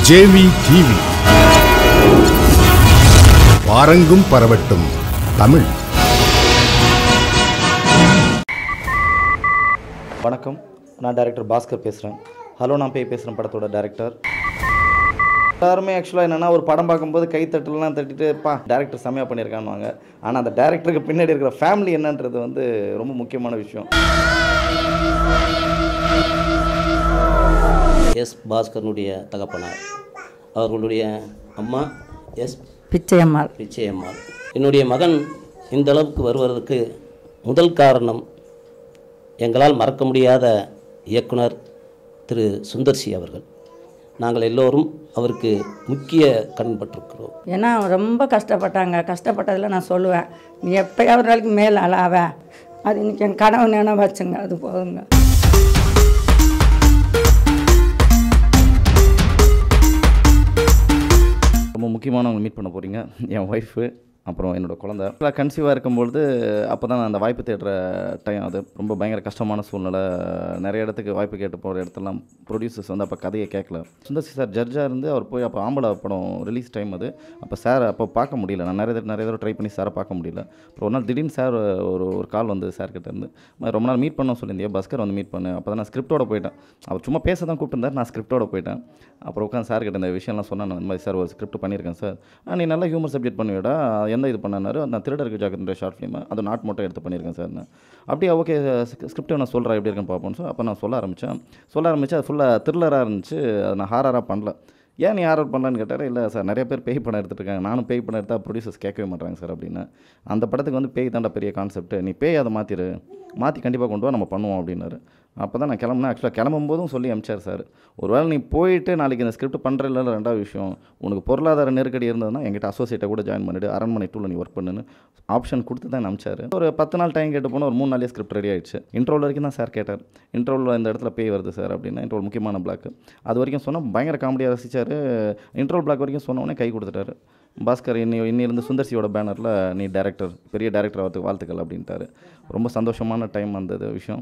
JV TV வாரங்கும் பரவட்டும் தமிழ் வணக்கம் நான் டைரக்டர் பாஸ்கர் பேசுகிறேன் ஹலோ நான் பேய் பேசுகிறேன் படத்தோட டைரக்டர் எல்லாருமே ஆக்சுவலாக என்னென்னா ஒரு படம் பார்க்கும்போது கை தட்டலாம் தட்டிட்டு பா டேரக்டர் செம்மையாக பண்ணியிருக்கான்னுவாங்க ஆனால் அந்த டேரக்டருக்கு பின்னாடி இருக்கிற ஃபேமிலி என்னன்றது வந்து ரொம்ப முக்கியமான விஷயம் எஸ் பாஸ்கரனுடைய தகப்பனார் அவர்களுடைய அம்மா எஸ் பிச்சையம்மாள் பிச்சையம்மாள் என்னுடைய மகன் இந்த அளவுக்கு வருவதற்கு முதல் காரணம் எங்களால் மறக்க முடியாத இயக்குனர் திரு சுந்தர்சி அவர்கள் நாங்கள் எல்லோரும் அவருக்கு முக்கிய கடன்பட்டிருக்கிறோம் ஏன்னா ரொம்ப கஷ்டப்பட்டாங்க கஷ்டப்பட்டதில் நான் சொல்லுவேன் நீ எப்போயாவது ஒரு நாளைக்கு மேலே அழாவ அது இன்னைக்கு என் கனவு நினைவாச்சுங்க அது போதுங்க ரொம்ப முக்கியமானவங்க மீட் பண்ண போகிறீங்க என் ஒய்ஃபு அப்புறம் என்னோடய குழந்தை கன்சீவாக இருக்கும்பொழுது அப்போ தான் நான் அந்த வாய்ப்பு தேடுற டைம் அது ரொம்ப பயங்கர கஷ்டமான சூழ்நிலை நிறைய இடத்துக்கு வாய்ப்பு கேட்டு போகிற இடத்துலலாம் ப்ரொடியூசர்ஸ் வந்து அப்போ கதையை கேட்கல சுந்தர்சி சார் ஜட்ஜாக இருந்து அவர் போய் அப்போ ஆம்பளை படம் ரிலீஸ் டைம் அது அப்போ சார் அப்போ பார்க்க முடியல நான் நிறைய தடவை நிறைய தடவை ட்ரை பண்ணி சாரை பார்க்க முடியல அப்புறம் ஒரு நாள் திடீர்னு சார் ஒரு ஒரு கால் வந்து சார் கிட்ட இருந்து "அம்மா, ரொம்ப நாள் மீட் பண்ண சொல்லியிருந்தேன் பஸ்கர் வந்து மீட் பண்ணு அப்போ தான் நான் ஸ்கிரிப்டோட போயிட்டேன் அவர் சும்மா பேச தான் கூப்பிட்டுருந்தார் நான் ஸ்கிரிப்டோட போயிட்டேன் அப்புறம் உட்காந்து சார் கிட்ட இந்த விஷயம்லாம் சொன்னேன் நான் இந்த மாதிரி சார் ஒரு ஸ்கிரிப்ட் பண்ணியிருக்கேன் சார் "ஆ, நீ நல்லா ஹியூமர் சப்ஜெக்ட் பண்ணுவிடா எந்த இது பண்ணாரு நான் திருடருக்கு ஜாக்கிரதை ஷார்ட் ஃபிலிம் அது நாட் மட்டும் எடுத்து பண்ணியிருக்கேன் சார் நான் அப்படியே ஓகே ஸ்கிரிப்ட் நான் சொல்கிறேன் எப்படி இருக்குன்னு பார்ப்போம் சார் அப்போ நான் சொல்ல ஆரம்பித்தேன் சொல்ல ஆரம்பித்தேன் அது ஃபுல்லாக த்ரில்லராக இருந்துச்சு அதை நான் ஹாரராக பண்ணல ஏன் நீ ஹாரர் பண்ணலான்னு கேட்டார் இல்லை சார் நிறைய பேர் பேய் படம் எடுத்துட்டு இருக்காங்க நானும் பேய் படம் எடுத்தால் ப்ரொடியூசர்ஸ் கேட்கவே மாட்டாங்க சார் அப்படின்னு அந்த படத்துக்கு வந்து பேய் தாண்டா பெரிய கான்செப்ட் நீ பேய் அதை மாற்றிடு மாற்றி கண்டிப்பாக கொண்டு வா நம்ம பண்ணுவோம் அப்படின்னாரு அப்போ தான் நான் கிளம்புனேன் ஆக்சுவலாக கிளம்பும் போதும் சொல்லி அமிச்சார் சார் ஒருவேளை நீ போயிட்டு நாளைக்கு இந்த ஸ்கிரிப்ட் பண்ணுற இல்லை ரெண்டாவது விஷயம் உனக்கு பொருளாதார நெருக்கடி இருந்ததுன்னா என்கிட்ட அசோசியேட்டை கூட ஜாயின் பண்ணிவிடு அரண்மனை டூவில் நீ ஒர்க் பண்ணுன்னு ஆப்ஷன் கொடுத்து தான் அமிச்சார் ஒரு பத்து நாள் டைம் கேட்டு போனால் ஒரு மூணு நாளே ஸ்கிரிப்ட் ரெடி ஆயிடுச்சு இன்ட்ரோல் வரைக்கும் தான் சார் கேட்டார் இன்ட்ரோவில் இந்த இடத்துல பேய் வருது சார் அப்படின்னா இன்ட்ரோல் முக்கியமான பிளாக் அது வரைக்கும் சொன்னால் பயங்கர காமெடியாக ரசிச்சார் இன்ட்ரோல் பிளாக் வரைக்கும் சொன்ன உடனே கை கொடுத்துட்டாரு பாஸ்கர் இன்னி இன்னிலிருந்து சுந்தர்சியோட பேனரில் நீ டேரக்டர் பெரிய டேரக்டர் ஆகிறதுக்கு வாழ்த்துக்கள் அப்படின்ட்டாரு ரொம்ப சந்தோஷமான டைம் அந்த இது விஷயம்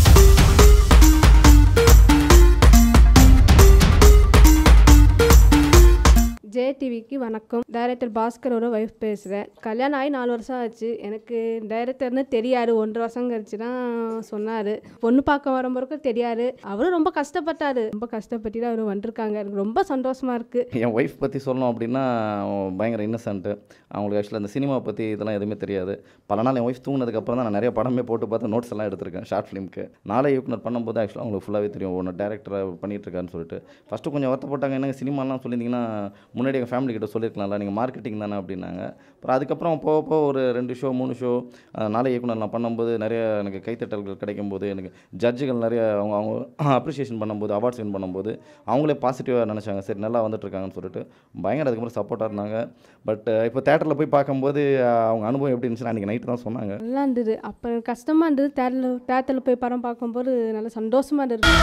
ஜே டிவிக்கு வணக்கம் டைரக்டர் பாஸ்கரோட ஒய்ஃப் பேசுகிறேன் கல்யாணம் ஆகி நாலு வருஷம் ஆச்சு எனக்கு டைரக்டர்னு தெரியாது ஒன்றரை வருஷம் கழிச்சு தான் சொன்னார் பொண்ணு பார்க்க வரும்போது தெரியாது அவரும் ரொம்ப கஷ்டப்பட்டார் ரொம்ப கஷ்டப்பட்டு தான் அவர் வந்திருக்காங்க எனக்கு ரொம்ப சந்தோஷமாக இருக்குது என் ஒய்ஃப் பற்றி சொல்லணும் அப்படின்னா அவன் பயங்கர இன்னசென்ட்டு அவங்களுக்கு ஆக்சுவலாக அந்த சினிமா பற்றி இதெல்லாம் எதுவுமே தெரியாது பல நாள் என் ஒய்ஃப் தூங்கினதுக்கப்புறம் தான் நான் நிறைய படமே போட்டு பார்த்து நோட்ஸ் எல்லாம் எடுத்திருக்கேன் ஷார்ட் ஃபிலிம்க்கு நாளை இயக்குனர் பண்ணும்போது ஆக்சுவலாக அவங்களுக்கு ஃபுல்லாகவே தெரியும் ஒன்று டேரக்டராக பண்ணிட்டு இருக்காருன்னு சொல்லிட்டு ஃபஸ்ட்டு கொஞ்சம் வருத்தப்பட்டாங்க என்னங்க சினிமாலாம் சொல்லியிருந்தீங்கன்னா முன்னாடி எங்கள் ஃபேமிலி கிட்ட சொல்லியிருக்கலாம்ல நீங்கள் மார்க்கெட்டிங் தானே அப்படின்னாங்க அப்புறம் அதுக்கப்புறம் போக போக ஒரு ரெண்டு ஷோ மூணு ஷோ நாளை இயக்குனர் நான் பண்ணும்போது நிறைய எனக்கு கைத்தட்டல்கள் கிடைக்கும் போது எனக்கு ஜட்ஜுகள் நிறைய அவங்க அவங்க அப்ரிஷியேஷன் பண்ணும்போது அவார்ட்ஸ் வின் பண்ணும்போது அவங்களே பாசிட்டிவாக நினச்சாங்க சரி நல்லா வந்துட்டு இருக்காங்கன்னு சொல்லிட்டு பயங்கர அதுக்கப்புறம் சப்போர்ட்டாக இருந்தாங்க பட் இப்போ தேட்டரில் போய் பார்க்கும்போது அஹ், அவங்க அனுபவம் எப்படி இருந்துச்சுன்னு அன்றைக்கி நைட்டு தான் சொன்னாங்க நல்லா இருந்தது அப்போ கஷ்டமாக இருந்தது தேட்டரில் தேட்டரில் போய் படம் பார்க்கும்போது நல்லா சந்தோஷமாக இருந்தது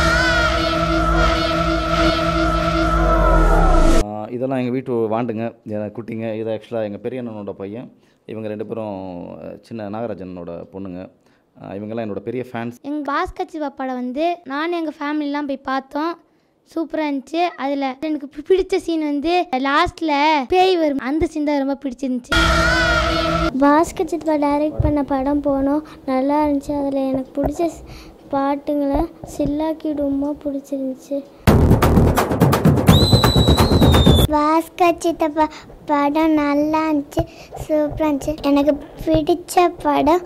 ஆஹ் இதெல்லாம் எங்கள் வீட்டு வாண்டுங்க என் குட்டிங்க இது ஆக்சுவலாக எங்கள் பெரிய அண்ணனோட பையன் இவங்க ரெண்டு பேரும் அஹ், சின்ன நாகராஜனோட பொண்ணுங்க ஆஹ் இவங்கெல்லாம் என்னோட பெரிய ஃபேன்ஸ் எங்கள் பாஸ்கர் சிவா படம் வந்து நானும் எங்கள் ஃபேமிலிலாம் போய் பார்த்தோம் சூப்பராக இருந்துச்சு அதில் எனக்கு பி- பிடிச்ச சீன் வந்து லாஸ்ட்டில் பேய் வரும் அந்த சீன் தான் ரொம்ப பிடிச்சிருந்துச்சு பாஸ்கர் சித்வா டைரக்ட் பண்ண படம் போனோம் நல்லா இருந்துச்சு அதில் எனக்கு பிடிச்ச ஸ்- பாட்டுங்களை சில்லாக்கிடுமோ பிடிச்சிருந்துச்சு பாஸ்கர் சித்தப்பா படம் நல்லா இருந்துச்சு சூப்பராக இருந்துச்சு எனக்கு பிடிச்ச படம்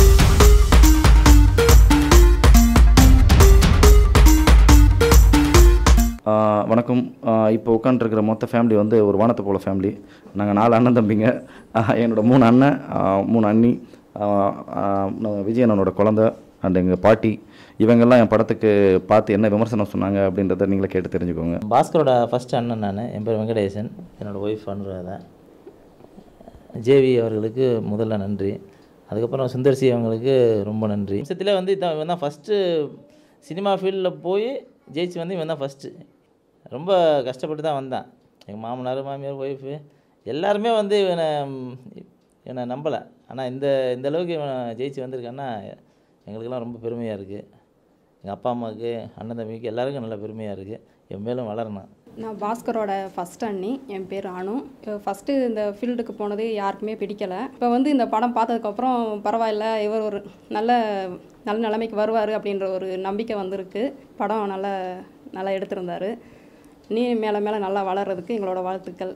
ஆஹ் வணக்கம் ஆஹ் இப்போ உட்காந்துருக்கிற மொத்த ஃபேமிலி வந்து ஒரு வானத்தை போல ஃபேமிலி நாங்கள் நாலு அண்ணன் தம்பிங்க ஆஹ் என்னோட மூணு அண்ணன் ஆஹ் மூணு அண்ணி ஆஹ் ஆஹ் நான் விஜய் அண்ணனோட குழந்த அண்ட் எங்கள் பாட்டி இவங்கெல்லாம் என் படத்துக்கு பார்த்து என்ன விமர்சனம் சொன்னாங்க அப்படின்றத நீங்களே கேட்டு தெரிஞ்சுக்கோங்க பாஸ்கரோட ஃபஸ்ட் அண்ணன் நான் என் பேர் வெங்கடேசன் என்னோடய ஒய்ஃப் அனுராதா ஜேவி அவர்களுக்கு முதல்ல நன்றி அதுக்கப்புறம் சுந்தர்சி அவங்களுக்கு ரொம்ப நன்றி விஷயத்தில் வந்து இதான் இவன் தான் ஃபஸ்ட்டு சினிமா ஃபீல்டில் போய் ஜெயிச்சு வந்து இவன் தான் ஃபஸ்ட்டு ரொம்ப கஷ்டப்பட்டு தான் வந்தான் எங்கள் மாமனார் மாமியார் ஒய்ஃபு எல்லாருமே வந்து இவனை ம், இவனை நம்பலை ஆனால் இந்த இந்த அளவுக்கு இவன் ஜெயிச்சு வந்திருக்கான்னா எங்களுக்கெல்லாம் ரொம்ப பெருமையாக இருக்குது எங்கள் அப்பா அம்மாவுக்கு அண்ணன் தம்பிக்கு எல்லாருக்கும் நல்ல பெருமையாக இருக்குது என் மேலும் வளரணும் நான் பாஸ்கரோட ஃபஸ்ட் அண்ணி என் பேர் அனு ஃபஸ்ட்டு இந்த ஃபீல்டுக்கு போனது யாருக்குமே பிடிக்கலை இப்போ வந்து இந்த படம் பார்த்ததுக்கப்புறம் பரவாயில்ல இவர் ஒரு நல்ல நல்ல நிலைமைக்கு வருவார் அப்படின்ற ஒரு நம்பிக்கை வந்திருக்கு படம் நல்லா நல்லா எடுத்திருந்தாரு நீ மேலே மேலே நல்லா வளர்கிறதுக்கு எங்களோட வாழ்த்துக்கள்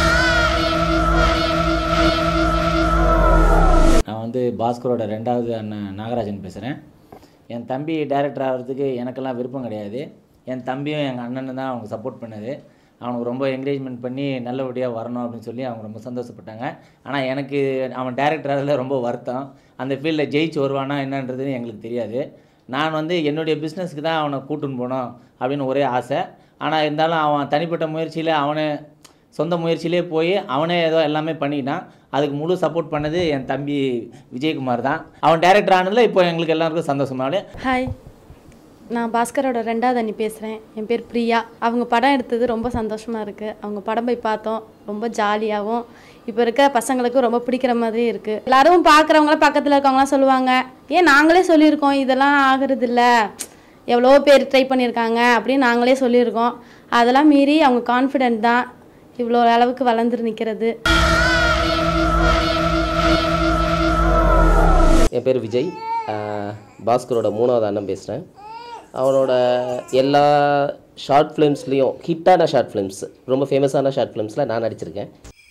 நான் வந்து பாஸ்கரோட ரெண்டாவது அண்ணன் நாகராஜன் பேசுகிறேன் என் தம்பி டைரக்டர் ஆகிறதுக்கு எனக்கெல்லாம் விருப்பம் கிடையாது என் தம்பியும் எங்கள் அண்ணனும் தான் அவங்க சப்போர்ட் பண்ணது அவனுக்கு ரொம்ப என்கரேஜ்மெண்ட் பண்ணி நல்லபடியாக வரணும் அப்படின்னு சொல்லி அவங்க ரொம்ப சந்தோஷப்பட்டாங்க ஆனால் எனக்கு அவன் டைரக்டர் ஆகிறதுல ரொம்ப வருத்தம் அந்த ஃபீல்டில் ஜெயிச்சு வருவானா என்னன்றது எங்களுக்கு தெரியாது நான் வந்து என்னுடைய பிஸ்னஸ்க்கு தான் அவனை கூட்டுன்னு போகணும் அப்படின்னு ஒரே ஆசை ஆனால் இருந்தாலும் அவன் தனிப்பட்ட முயற்சியில் அவனே சொந்த முயற்சியிலே போய் அவனே ஏதோ எல்லாமே பண்ணிக்கிட்டான் அதுக்கு முழு சப்போர்ட் பண்ணது என் தம்பி விஜயகுமார் தான் அவன் டைரக்டர் ஆனதில் இப்போ எங்களுக்கு எல்லாருக்கும் சந்தோஷமாலே ஹாய் நான் பாஸ்கரோட ரெண்டாவது அண்ணி பேசுகிறேன் என் பேர் பிரியா அவங்க படம் எடுத்தது ரொம்ப சந்தோஷமாக இருக்குது அவங்க படம் போய் பார்த்தோம் ரொம்ப ஜாலியாகவும் இப்போ இருக்க பசங்களுக்கு ரொம்ப பிடிக்கிற மாதிரி இருக்குது எல்லாரும் பார்க்குறவங்கள பக்கத்தில் இருக்கவங்களாம் சொல்லுவாங்க ஏன் நாங்களே சொல்லியிருக்கோம் இதெல்லாம் ஆகிறது இல்ல எவ்வளோ பேர் ட்ரை பண்ணியிருக்காங்க அப்படின்னு நாங்களே சொல்லியிருக்கோம் அதெல்லாம் மீறி அவங்க கான்ஃபிடென்ட் தான் இவ்வளோ அளவுக்கு வளர்ந்து நிற்கிறது என் பேர் விஜய் அஹ், பாஸ்கரோட மூணாவது அண்ணன் பேசுகிறேன் அவனோட எல்லா ஷார்ட் ஃபிலிம்ஸ்லேயும் ஹிட்டான ஷார்ட் ஃபிலிம்ஸ் ரொம்ப ஃபேமஸான ஷார்ட் ஃபிலிம்ஸில் நான் நடிச்சிருக்கேன்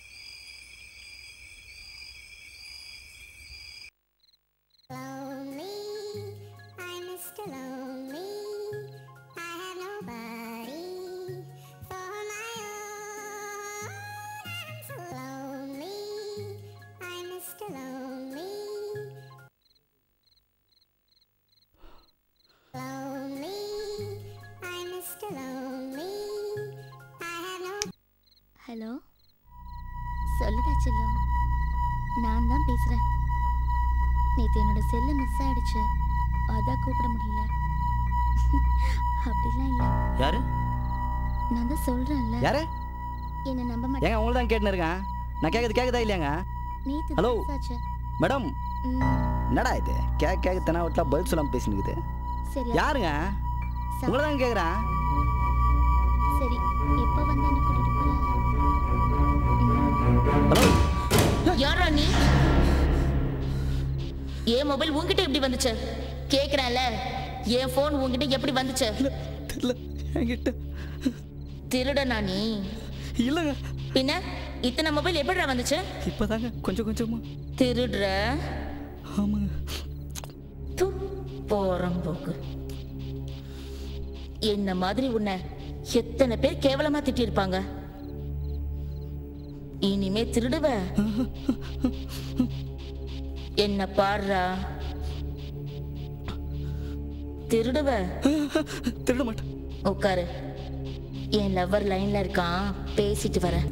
ஹலோ சொல்லுடா செல்லம் நான் தான் பேசுகிறேன் நேற்று என்னோட செல்லு மிஸ் ஆயிடுச்சு அதான் கூப்பிட முடியல அப்படிலாம் இல்லை யாரு நான் தான் சொல்கிறேன்ல யாரு என்னை நம்ப மாட்டேன் ஏங்க உங்களை தான் கேட்டுன்னு இருக்கேன் நான் கேட்குறது கேட்குதா இல்லையாங்க நேற்று ஹலோ மிஸ் ஆச்சு மேடம் ம், என்னடா இது கேட்க கேட்க தெனா வீட்டில் பதில் சொல்லாமல் பேசினுக்குது சரி யாருங்க உங்களை தான் கேட்குறேன் சரி எப்போ வந்து என்ன கூட்டிட்டு போற யாரா நீ என் மொபைல் உன்கிட்ட எப்படி வந்துச்சு கேக்குறேன்ல என் ஃபோன் உன்கிட்ட எப்படி வந்துச்சு தெரியல என்கிட்ட திருடனா நீ இல்லைங்க பின்ன இத்தனை மொபைல் எப்படிடா வந்துச்சு இப்போதாங்க கொஞ்சம் கொஞ்சமா திருடுற ஆமாங்க து, போறம்போக்கு என்ன மாதிரி உன்னை எத்தனை பேர் கேவலமா திட்டிருப்பாங்க இனிமே திருடுவ என்ன பாடுறா திருடுவ திருட மாட்டேன் உட்காரு என் லவ்வர் லைன்ல இருக்கான் பேசிட்டு வரேன்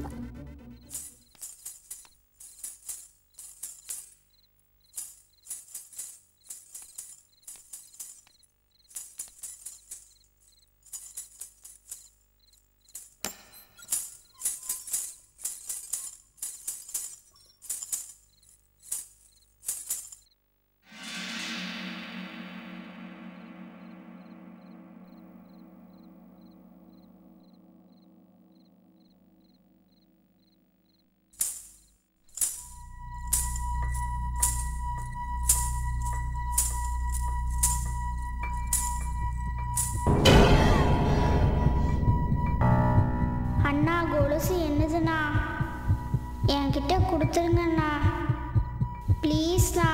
அண்ணா கொலுசு என்னதுண்ணா என்கிட்ட கொடுத்துருங்கண்ணா ப்ளீஸ்ண்ணா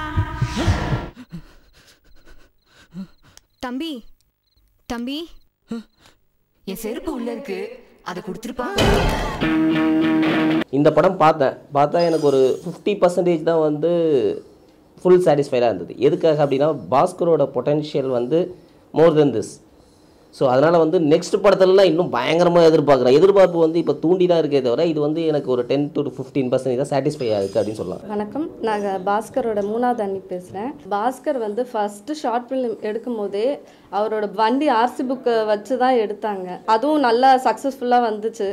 தம்பி தம்பி என் செருப்பு உள்ள இருக்கு அதை கொடுத்துருப்பா இந்த படம் பார்த்தேன் பார்த்தா எனக்கு ஒரு ஃபிஃப்டி பர்சன்டேஜ் தான் வந்து ஃபுல் சாட்டிஸ்ஃபைடாக இருந்தது எதுக்காக அப்படின்னா பாஸ்கரோட பொட்டென்ஷியல் வந்து மோர் தென் திஸ் ஸோ அதனால் வந்து நெக்ஸ்ட் படத்துலலாம் இன்னும் பயங்கரமாக எதிர்பார்க்குறேன் எதிர்பார்ப்பு வந்து இப்போ தூண்டி தான் இருக்கே தவிர இது வந்து எனக்கு ஒரு டென் டு ஃபிஃப்டீன் பர்சன்டேஜ் தான் சாட்டிஸ்ஃபை ஆகுது அப்படின்னு சொல்லலாம் வணக்கம் நாங்கள் பாஸ்கரோட மூணாவது அண்ணி பேசுகிறேன் பாஸ்கர் வந்து ஃபஸ்ட்டு ஷார்ட் ஃபிலிம் எடுக்கும் போதே அவரோட வண்டி ஆர்சி புக்கை வச்சு தான் எடுத்தாங்க அதுவும் நல்லா சக்ஸஸ்ஃபுல்லாக வந்துச்சு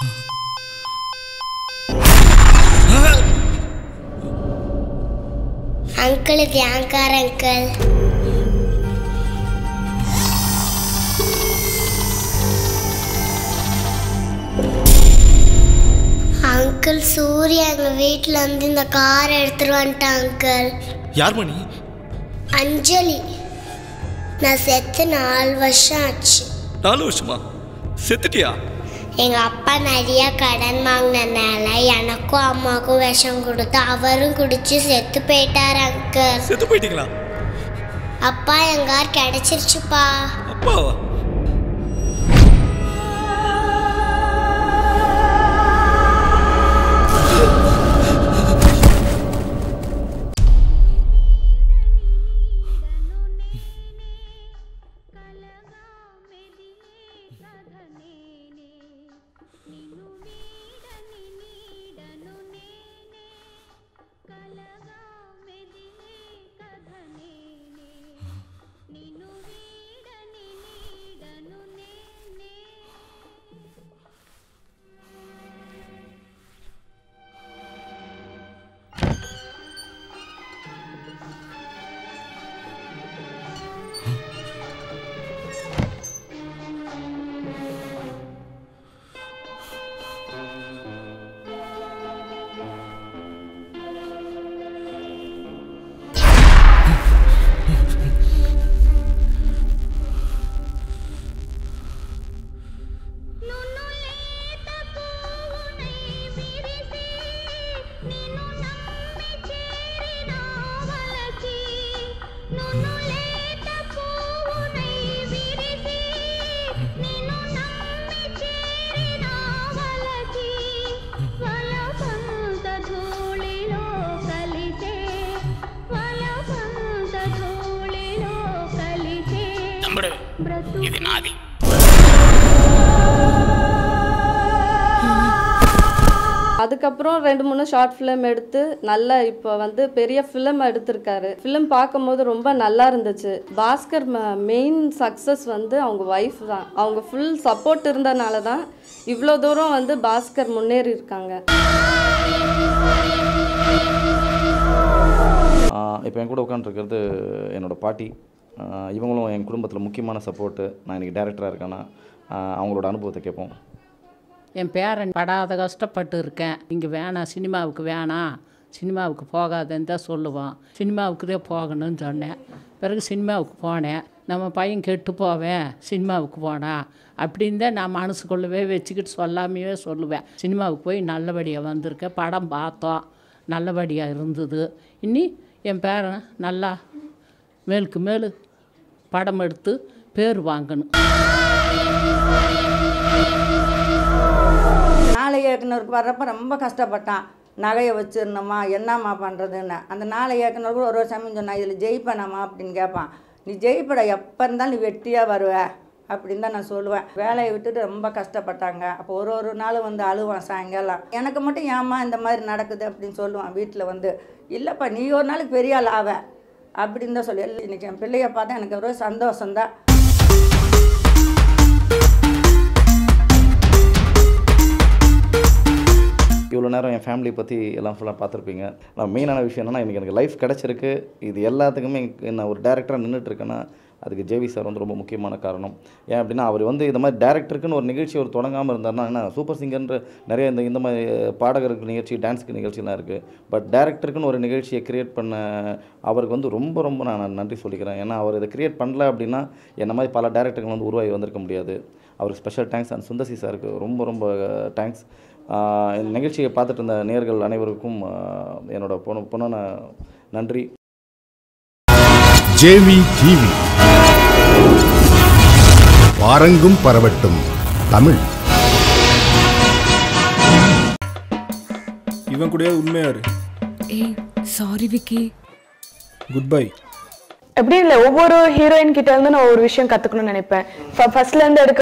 அங்கிள் இது யாங்கார் அங்கிள் அங்கிள் சூர்யா எங்கள் வீட்டில் வந்து இந்த கார் எடுத்துட்டு வந்துட்டான் அங்கிள் யார் மணி அஞ்சலி நான் செத்து நாலு வருஷம் ஆச்சு நாலு வருஷமா செத்துட்டியா எங்கள் அப்பா நிறைய கடன் வாங்கினனால எனக்கும் அம்மாவுக்கும் விஷம் கொடுத்து அவரும் குடிச்சு செத்து போயிட்டார் அங்கிள் செத்து போயிட்டீங்களா அப்பா என் கார் கிடைச்சிருச்சுப்பா அப்பாவா తమ్ముడు ఇది నాది அதுக்கப்புறம் ரெண்டு மூணு ஷார்ட் ஃபிலிம் எடுத்து நல்ல இப்போ வந்து பெரிய ஃபிலிம் எடுத்திருக்காரு ஃபிலிம் பார்க்கும்போது ரொம்ப நல்லா இருந்துச்சு பாஸ்கர் மெயின் சக்ஸஸ் வந்து அவங்க ஒய்ஃப் தான் அவங்க ஃபுல் சப்போர்ட் இருந்தனால தான் இவ்வளோ தூரம் வந்து பாஸ்கர் முன்னேறி இருக்காங்க இப்போ என் கூட உட்காந்துருக்கிறது என்னோட பாட்டி ஆஹ் இவங்களும் என் குடும்பத்தில் முக்கியமான சப்போர்ட்டு நான் இன்றைக்கி டேரக்டராக இருக்கேன்னா ஆஹ் அவங்களோட அனுபவத்தை கேட்போம் என் பேரன் படாத கஷ்டப்பட்டு இருக்கேன் இங்கே வேணாம் சினிமாவுக்கு வேணாம் சினிமாவுக்கு போகாதன்னு தான் சொல்லுவான் சினிமாவுக்கு தான் போகணும்னு சொன்னேன் பிறகு சினிமாவுக்கு போனேன் நம்ம பையன் கெட்டு போவேன் சினிமாவுக்கு போனா அப்படின்னு தான் நான் மனசுக்குள்ளவே வச்சுக்கிட்டு சொல்லாமையே சொல்லுவேன் சினிமாவுக்கு போய் நல்லபடியாக வந்திருக்கேன் படம் பார்த்தோம் நல்லபடியாக இருந்தது இனி என் பேரன் நல்லா மேலுக்கு மேலு படம் எடுத்து பேர் வாங்கணும் நாளை இயக்குனருக்கு வர்றப்ப ரொம்ப கஷ்டப்பட்டான் நகையை வச்சிருந்தோமா என்னம்மா பண்ணுறதுன்னு அந்த நாளை இயக்குனர் கூட ஒரு ஒரு சமயம் சொன்னா இதில் ஜெயிப்பேனாம்மா அப்படின்னு கேட்பான் நீ ஜெயிப்பட எப்போ இருந்தாலும் நீ வெட்டியாக வருவ அப்படின்னு தான் நான் சொல்லுவேன் வேலையை விட்டுட்டு ரொம்ப கஷ்டப்பட்டாங்க அப்போ ஒரு ஒரு நாள் வந்து அழுவான் சாயங்காலம் எனக்கு மட்டும் ஏம்மா இந்த மாதிரி நடக்குது அப்படின்னு சொல்லுவான் வீட்டில் வந்து இல்லைப்பா நீ ஒரு நாளைக்கு பெரிய ஆள் ஆவ அப்படின்னு தான் சொல்லி இன்னைக்கு என் பிள்ளைய பார்த்தா எனக்கு ஒரு சந்தோஷம்தான் இவ்வளோ நேரம் என் ஃபேமிலி பற்றி எல்லாம் ஃபுல்லாக பார்த்துருப்பீங்க நான் மெயினான விஷயம் என்னன்னா எனக்கு எனக்கு லைஃப் கிடச்சிருக்கு இது எல்லாத்துக்குமே நான் ஒரு டேரக்டராக நின்றுட்டு இருக்கேன்னா அதுக்கு ஜேவி சார் வந்து ரொம்ப முக்கியமான காரணம் ஏன் அப்படின்னா அவர் வந்து இந்த மாதிரி டேரக்டருக்குன்னு ஒரு நிகழ்ச்சி அவர் தொடங்காமல் இருந்தாருன்னா என்ன சூப்பர் சிங்கர்ன்ற நிறைய இந்த இந்த மாதிரி பாடகருக்கு நிகழ்ச்சி டான்ஸுக்கு நிகழ்ச்சிலாம் இருக்குது பட் டேரக்டருக்குன்னு ஒரு நிகழ்ச்சியை கிரியேட் பண்ண அவருக்கு வந்து ரொம்ப ரொம்ப நான் நன்றி சொல்லிக்கிறேன் ஏன்னா அவர் இதை கிரியேட் பண்ணல அப்படின்னா என்ன மாதிரி பல டேரக்டர்கள் வந்து உருவாகி வந்திருக்க முடியாது அவருக்கு ஸ்பெஷல் தேங்க்ஸ் அண்ட் சுந்தசி சாருக்கு ரொம்ப ரொம்ப தேங்க்ஸ் இந்த நிகழ்ச்சியை பார்த்துட்டு இருந்த நேர்கள் அனைவருக்கும் ஆஹ், என்னோட பொண்ணு பொண்ணான நன்றி ஜேவி டிவி பாரங்கும் பரவட்டும் தமிழ் இவன் கூடயே உண்மையா இரு ஏய் சாரி விக்கி குட் பை எப்படி இல்லை ஒவ்வொரு ஹீரோயின் கிட்ட இருந்து நான் ஒரு விஷயம் கத்துக்கணும்னு நினைப்பேன் ஃபர்ஸ்ட்ல இருந்து எடுக்க